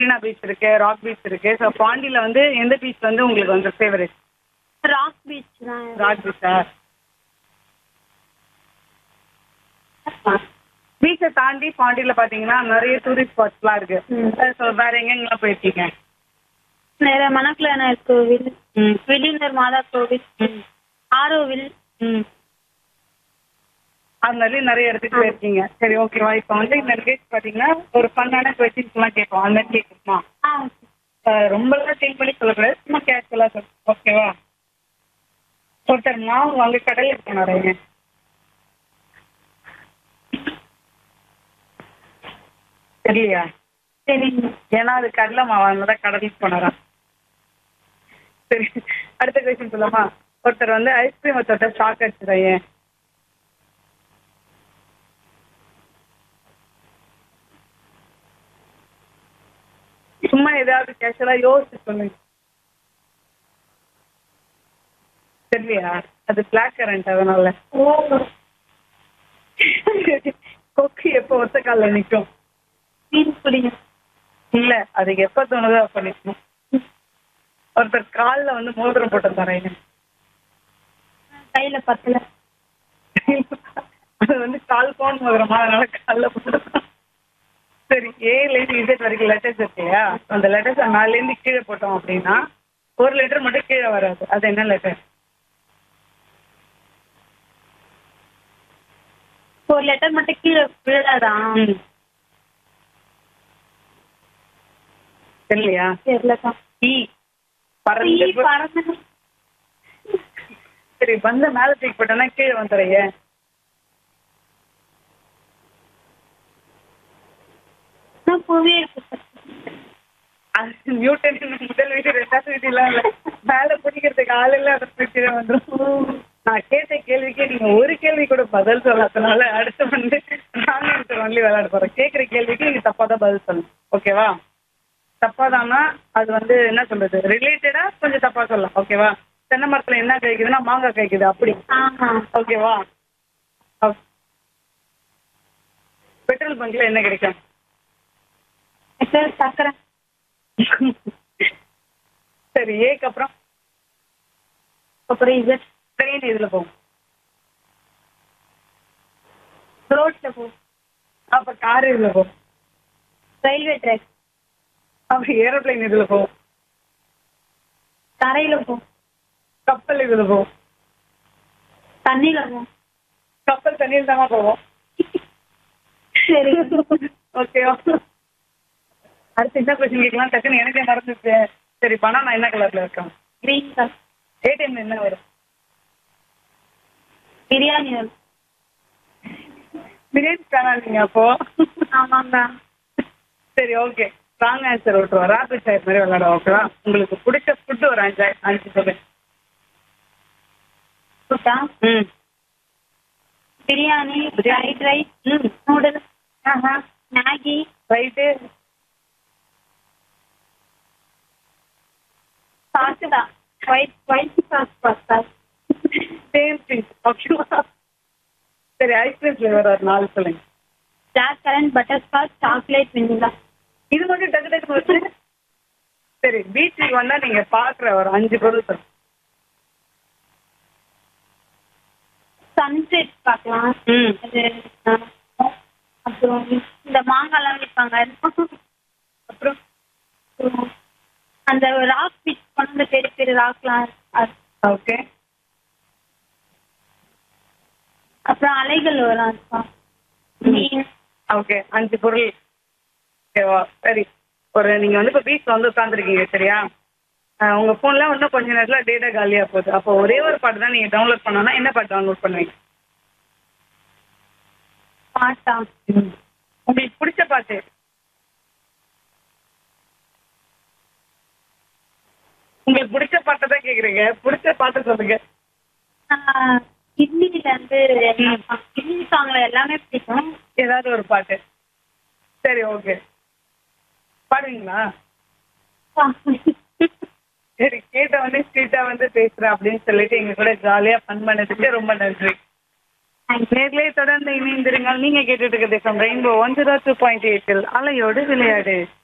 Marina beach இருக்கு rock beach இருக்கு so பாண்டியில வந்து எந்த பீச் வந்து உங்களுக்கு வந்து ஃபேவரட் ராக் பீச் தான் ராக் பீச்சா பீச்சை தாண்டி பாண்டியில பாத்தீங்கன்னா நிறைய டூரிஸ்ட் ஸ்பாட்ஸ்லாம் இருக்கு ம். ஸோ வேற எங்கெங்கெல்லாம் போயிருக்கீங்க நிறைய மணக்குளநாயர் கோவில் ம் வெளியூர் மாதா கோவில் ம் ஆரோவில் ம் அது மாதிரி நிறைய இடத்துக்கு போயிருக்கீங்க சரி ஓகேவா இப்போ வந்து இந்த கேஸ் பாத்தீங்கன்னா ஒரு ஃபன்னான கொஸ்டின்ஸ் எல்லாம் கேட்போம் அந்த மாதிரி கேட்குமா ஆ ரொம்பலாம் சேஞ்ச் பண்ணி சொல்லக்கூடாது சும்மா கேஷுவலா சொல் ஓகேவா ஒருத்தர் மாவு வாங்க கடலுக்கு போனாருங்க தெரியலையா சரிங்க ஏன்னா அது கடலை மாவு அதனால கடலுக்கு போனாராம் சரி அடுத்த கொஸ்டின் சொல்லலாமா ஒருத்தர் வந்து ஐஸ்கிரீம் தொட்ட ஷாக் அடிச்சுறாங்க சும்மா ஏதாவது கேஷுவலா யோசிச்சு சொல்லுங்க தெரியலையா அது பிளாக் கரண்ட் அதனால ஓ கொக்கு எப்போ ஒத்த கால்ல நிக்கும் மீன் பிடிங்க இல்ல அதுக்கு எப்ப தோணுதோ அப்ப நிக்கும் ஒருத்தர் கால்ல வந்து மோதிரம் போட்டு தரேன் கையில பத்தல அது வந்து கால் பவுன் மோதிரமா அதனால கால்ல போட்டு சரி ஏல இருந்து இசட் வரைக்கும் லெட்டர்ஸ் இருக்கு இல்லையா அந்த லெட்டர்ஸ் மேல இருந்து கீழே போட்டோம் அப்படின்னா ஒரு லெட்டர் மட்டும் கீழே வராது அது என்ன லெட்டர் ஒரு லெட்டர் மட்டும் கீழே விழாதா தெரியலையா தெரியலக்கா ஈ பறந்து ஈ பறந்து சரி பந்த மேல தூக்கி போட்டோன்னா கீழே வந்துடுறீங்க நான் புவியே அது நியூட்டன் முதல் வீடு ரெண்டாவது வீடுலாம் இல்ல மேல பிடிக்கிறதுக்கு ஆள் இல்ல அதை பிடிச்சே வந்துடும் நான் கேட்ட கேள்விக்கே நீங்க ஒரு கேள்வி கூட பதில் சொல்லாதனால அடுத்து வந்து ராங் ஆன்சர் ஒன்லி விளையாட போறேன் கேட்குற கேள்விக்கு நீங்க தப்பா தான் பதில் சொல்லணும் ஓகேவா தப்பாதான்னா அது வந்து என்ன சொல்றது ரிலேட்டடா கொஞ்சம் தப்பா சொல்லலாம் ஓகேவா தென்னை மரத்துல என்ன கிடைக்குதுன்னா மாங்காய் கிடைக்குது அப்படி ஆமா ஓகேவா பெட்ரோல் பங்க்ல என்ன கிடைக்கும் சார் சக்கரை சரி ஏக்கு அப்புறம் அப்புறம் இசட் ட்ரெயின் இதுல போகும் ரோட்ல போ அப்ப கார் இதுல போகும் ரயில்வே ட்ராக் அப்ப ஏரோப்ளைன் இதுல போகும் தரையில போ கப்பல் இதுல போகும் தண்ணியில போ கப்பல் தண்ணியில் தான் போவோம் சரி ஓகேவா அடுத்து என்ன கொஸ்டின் கேட்கலாம் டக்குன்னு எனக்கே மறந்துச்சு சரி பணம் நான் என்ன கலர்ல இருக்கேன் கிரீன் கலர் ஏடிஎம்ல என்ன வரும் பிரியாணி வரும். பிரியாணி தானா நீங்க அப்போ ஆமாங்க சரி ஓகே ராங் ஆன்சர் விட்டுருவோம் ரேபிட் ஃபயர் மாதிரி விளையாடுவோம் ஓகேவா உங்களுக்கு பிடிச்ச ஃபுட்டு ஒரு அஞ்சு அஞ்சு சொல்லு புட்டா ம் பிரியாணி ஃப்ரைட் ரைஸ் ம் நூடுல்ஸ் ஆஹா Maggi right pasta white white sauce pasta same thing ஓகேவா சரி ஐஸ்கிரீம் ஃப்ளேவர் ஒரு நாலு சொல்லுங்க blackcurrant butterscotch chocolate vanilla இது மட்டும் டக்கு டக்கு வச்சு சரி பீச்சுக்கு வந்தா நீங்க பாக்குற ஒரு அஞ்சு பொருள் சொல்லுங்க சன்செட் பார்க்கலாம் ம் அது ஆ, அப்புறம் இந்த மாங்காய்லாம் விற்பாங்க அப்புறம் அப்புறம் அந்த ராக் பீச் பண்ண பெரிய பெரிய ராக்லாம் அது ஓகே அப்புறம் அலைகள் வரும் இருக்கும் மீன் ஓகே அஞ்சு பொருள் ஓகேவா சரி ஒரு நீங்க வந்து இப்போ பீச் வந்து உட்காந்துருக்கீங்க சரியா ஆஹ் உங்க போன்ல இன்னும் கொஞ்ச நேரத்துல டேட்டா காலியா போகுது அப்போ ஒரே ஒரு பாட்டு தான் நீங்க டவுன்லோட் பண்ணணும்னா என்ன பாட்டு டவுன்லோட் பண்ணுவீங்க பாட்டா உங்களுக்கு பிடிச்ச பாட்டு உங்களுக்கு பிடிச்ச பாட்டை தான் கேக்குறீங்க பிடிச்ச பாட்டை சொல்லுங்க கிட்னில இருந்து கிட்னி சாங்ல எல்லாமே பிடிக்கும் ஏதாவது ஒரு பாட்டு சரி ஓகே பாடுவீங்களா சரி கேட்ட வந்து ஸ்ட்ரீட்டா வந்து பேசுறேன் அப்படின்னு சொல்லிட்டு எங்க கூட ஜாலியா ஃபன் பண்ணதுக்கு ரொம்ப நன்றி நேர்லயே தொடர்ந்து இணைந்திருங்கள் நீங்க கேட்டுட்டு இருக்கிறது rainbow one zero two point எயிட்டில் அலையோடு விளையாடு